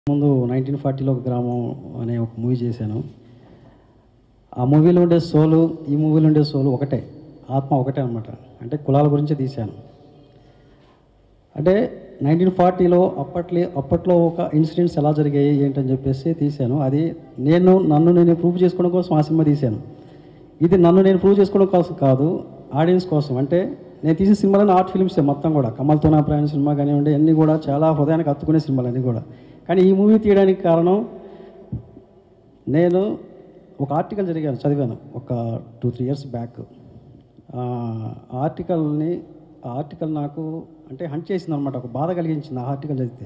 ముందు నైన్టీన్ ఫార్టీలో ఒక గ్రామం అనే ఒక మూవీ చేశాను ఆ మూవీలో ఉండే సోలు ఈ మూవీలో ఉండే సోలు ఒకటే ఆత్మ ఒకటే అనమాట అంటే కులాల గురించి తీశాను అంటే నైన్టీన్ ఫార్టీలో అప్పట్లో అప్పట్లో ఒక ఇన్సిడెంట్స్ ఎలా జరిగాయి ఏంటని చెప్పేసి తీశాను అది నేను నన్ను నేను ప్రూవ్ చేసుకోవడం కోసం ఆ సినిమా తీశాను ఇది నన్ను నేను ప్రూవ్ చేసుకోవడం కోసం కాదు ఆడియన్స్ కోసం అంటే నేను తీసిన సినిమాలన్నీ ఆర్ట్ ఫిల్మ్స్ మొత్తం కూడా కమల్తో నా ప్రయాణ సినిమా కానివ్వండి అన్నీ కూడా చాలా హృదయానికి హత్తుకునే సినిమాలు అన్నీ కూడా కానీ ఈ మూవీ తీయడానికి కారణం నేను ఒక ఆర్టికల్ జరిగాను చదివాను ఒక టూ త్రీ ఇయర్స్ బ్యాక్ ఆ ఆర్టికల్ని ఆ ఆర్టికల్ నాకు అంటే హంట్ చేసింది అనమాట ఒక బాధ కలిగించింది ఆ ఆర్టికల్ చదివితే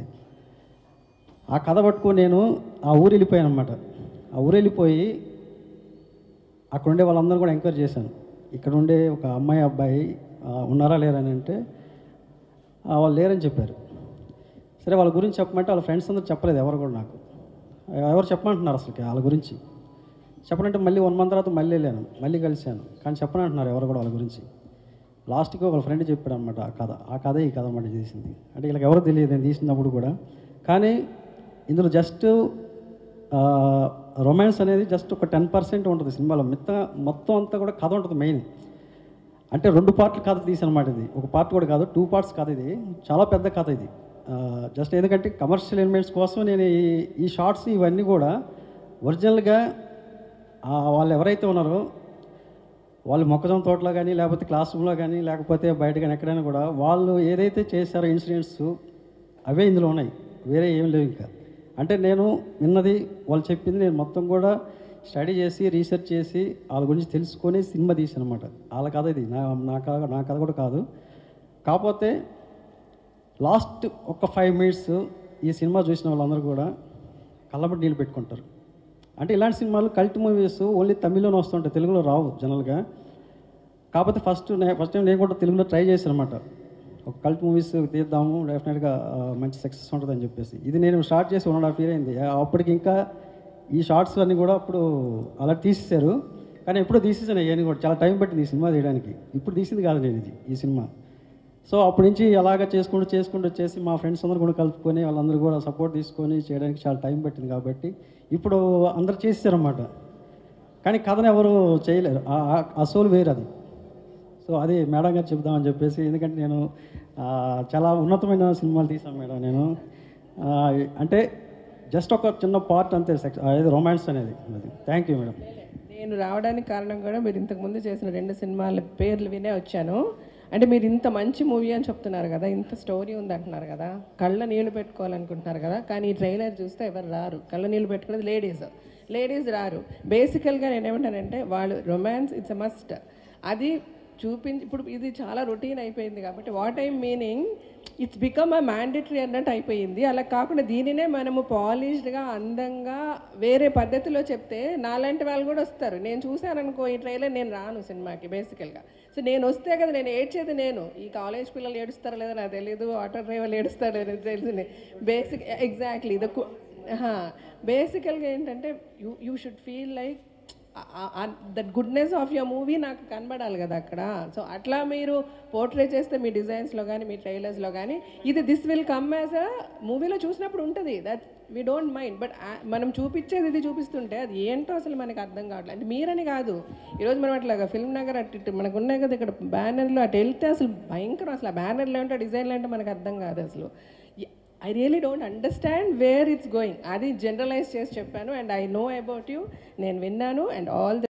ఆ కథ పట్టుకొని నేను ఆ ఊరు వెళ్ళిపోయాను అనమాట ఆ ఊరు వెళ్ళిపోయి అక్కడ ఉండే వాళ్ళందరూ కూడా ఎంక్వైరీ చేశాను ఇక్కడ ఉండే ఒక అమ్మాయి అబ్బాయి ఆ, ఉన్నారా లేరా అని అంటే ఆ, వాళ్ళు లేరని చెప్పారు సరే వాళ్ళ గురించి చెప్పమంటే వాళ్ళ ఫ్రెండ్స్ అందరూ చెప్పలేదు ఎవరు కూడా నాకు ఎవరు చెప్పమంటున్నారు అసలుకి వాళ్ళ గురించి చెప్పనంటే మళ్ళీ వన్ మంత్ తర్వాత మళ్ళీ వెళ్ళాను మళ్ళీ కలిశాను కానీ చెప్పనంటున్నారు ఎవరు కూడా వాళ్ళ గురించి లాస్ట్కి ఒక ఫ్రెండ్ చెప్పాడు అనమాట ఆ కథ ఆ కథ ఈ కథ అన్నమాట తీసింది అంటే వీళ్ళకి ఎవరు తెలియదు నేను తీసినప్పుడు కూడా కానీ ఇందులో జస్ట్ రొమాన్స్ అనేది జస్ట్ ఒక టెన్ పర్సెంట్ ఉంటుంది సినిమాలో మిగతా మొత్తం అంతా కూడా కథ ఉంటుంది మెయిన్ అంటే రెండు పార్ట్లు కథ తీసనమాట ఇది ఒక పార్ట్ కూడా కాదు టూ పార్ట్స్ కథ ఇది చాలా పెద్ద కథ ఇది జస్ట్ ఎందుకంటే కమర్షియల్ ఎలిమెంట్స్ కోసం నేను ఈ ఈ షార్ట్స్ ఇవన్నీ కూడా ఒరిజినల్గా వాళ్ళు ఎవరైతే ఉన్నారో వాళ్ళు మొక్కజొన్న తోటలో కానీ లేకపోతే క్లాస్ రూమ్లో కానీ లేకపోతే బయట కానీ ఎక్కడైనా కూడా వాళ్ళు ఏదైతే చేశారో ఇన్సిడెంట్స్ అవే ఇందులో ఉన్నాయి వేరే ఏం లేవు ఇంకా అంటే నేను విన్నది వాళ్ళు చెప్పింది నేను మొత్తం కూడా స్టడీ చేసి రీసెర్చ్ చేసి వాళ్ళ గురించి తెలుసుకొని సినిమా తీసాను అనమాట వాళ్ళ కథ ఇది నా నా కథ నా కథ కూడా కాదు కాకపోతే లాస్ట్ ఒక ఫైవ్ మినిట్స్ ఈ సినిమా చూసిన వాళ్ళందరూ కూడా కళ్ళబట్టి నీళ్ళు పెట్టుకుంటారు అంటే ఇలాంటి సినిమాలు కల్ట్ మూవీస్ ఓన్లీ తమిళ్లోనే వస్తుంటాయి తెలుగులో రావు జనరల్గా కాకపోతే ఫస్ట్ ఫస్ట్ టైం నేను కూడా తెలుగులో ట్రై చేశాను అనమాట ఒక కల్ట్ మూవీస్ తీద్దాము డెఫినెట్గా ఆ, మంచి సక్సెస్ ఉంటుందని చెప్పేసి ఇది నేను స్టార్ట్ చేసి వన్ అండ్ హాఫ్ ఇయర్ అయింది ఆ, అప్పటికి ఇంకా ఈ షార్ట్స్ అన్నీ కూడా అప్పుడు అలా తీసేశారు కానీ ఎప్పుడో తీసేసాను ఇవన్నీ కూడా చాలా టైం పట్టింది ఈ సినిమా తీయడానికి ఇప్పుడు తీసింది కాదు నేను ఇది ఈ సినిమా సో అప్పటి నుంచి అలాగ చేసుకుంటూ చేసుకుంటూ వచ్చేసి మా ఫ్రెండ్స్ అందరూ కూడా కలుపుకొని వాళ్ళందరూ కూడా సపోర్ట్ తీసుకొని చేయడానికి చాలా టైం పట్టింది కాబట్టి ఇప్పుడు అందరు చేసేసారన్నమాట కానీ కథను ఎవరు చేయలేరు ఆ- ఆ- ఆ సోల్ వేరు అది సో అది మేడం గారు చెప్దామని చెప్పేసి ఎందుకంటే నేను ఆ, చాలా ఉన్నతమైన సినిమాలు తీసాను మేడం నేను ఆ, అంటే జస్ట్ ఒక చిన్న పార్ట్ అంతే సెక్స్ అదే రొమాన్స్ అనేది అది థ్యాంక్ యూ మేడం నేను రావడానికి కారణం కూడా మీరు ఇంతకుముందు చేసిన రెండు సినిమాల పేర్లు వినే వచ్చాను అంటే మీరు ఇంత మంచి మూవీ అని చెప్తున్నారు కదా ఇంత స్టోరీ ఉంది అంటున్నారు కదా కళ్ళ నీళ్లు పెట్టుకోవాలనుకుంటున్నారు కదా కానీ ఈ ట్రైలర్ చూస్తే ఎవరు రారు కళ్ళ నీళ్లు పెట్టుకునేది లేడీస్ లేడీస్ రారు బేసికల్గా నేను ఏమంటానంటే వాళ్ళు రొమాన్స్ ఇట్స్ అ మస్ట్ అది చూపించి ఇప్పుడు ఇది చాలా రొటీన్ అయిపోయింది కాబట్టి what I meaning it's become a mandatory అన్నట్టు అయిపోయింది అలా కాకుండా దీనినే మనము పాలిష్డ్గా అందంగా వేరే పద్ధతిలో చెప్తే నాలాంటి వాళ్ళు కూడా వస్తారు నేను చూశాను అనుకో ఈ ట్రైలర్ నేను రాను సినిమాకి బేసికల్గా సో నేను వస్తే కదా నేను ఏడ్చేది నేను ఈ కాలేజ్ పిల్లలు ఏడుస్తారో లేదో నాకు తెలియదు ఆటో డ్రైవర్లు ఏడుస్తారో లేదో తెలిసింది బేసిక్ ఎగ్జాక్ట్లీ ఇది బేసికల్గా ఏంటంటే you you should feel like that goodness of your movie నాకు కనబడాలి కదా అక్కడ సో అట్లా మీరు పోర్ట్రే చేస్తే మీ డిజైన్స్లో కానీ మీ ట్రైలర్స్లో కానీ ఇది this will come as a మూవీలో చూసినప్పుడు ఉంటుంది that we don't mind but మనం చూపించేది ఇది చూపిస్తుంటే అది ఏంటో అసలు మనకి అర్థం కావట్లేదు అంటే మీరని కాదు ఈరోజు మనం అట్లాగా ఫిల్మ్ నగర్ అటు ఇటు మనకు ఉన్నాయి కదా ఇక్కడ బ్యానర్లు అటు వెళ్తే అసలు భయంకరం అసలు ఆ బ్యానర్లు ఏంటో డిజైన్లు ఏంటో మనకు అర్థం కాదు అసలు I really don't understand where it's going అది జనరలైజ్ చేసి చెప్పాను and I know about you నేను విన్నాను అండ్ ఆల్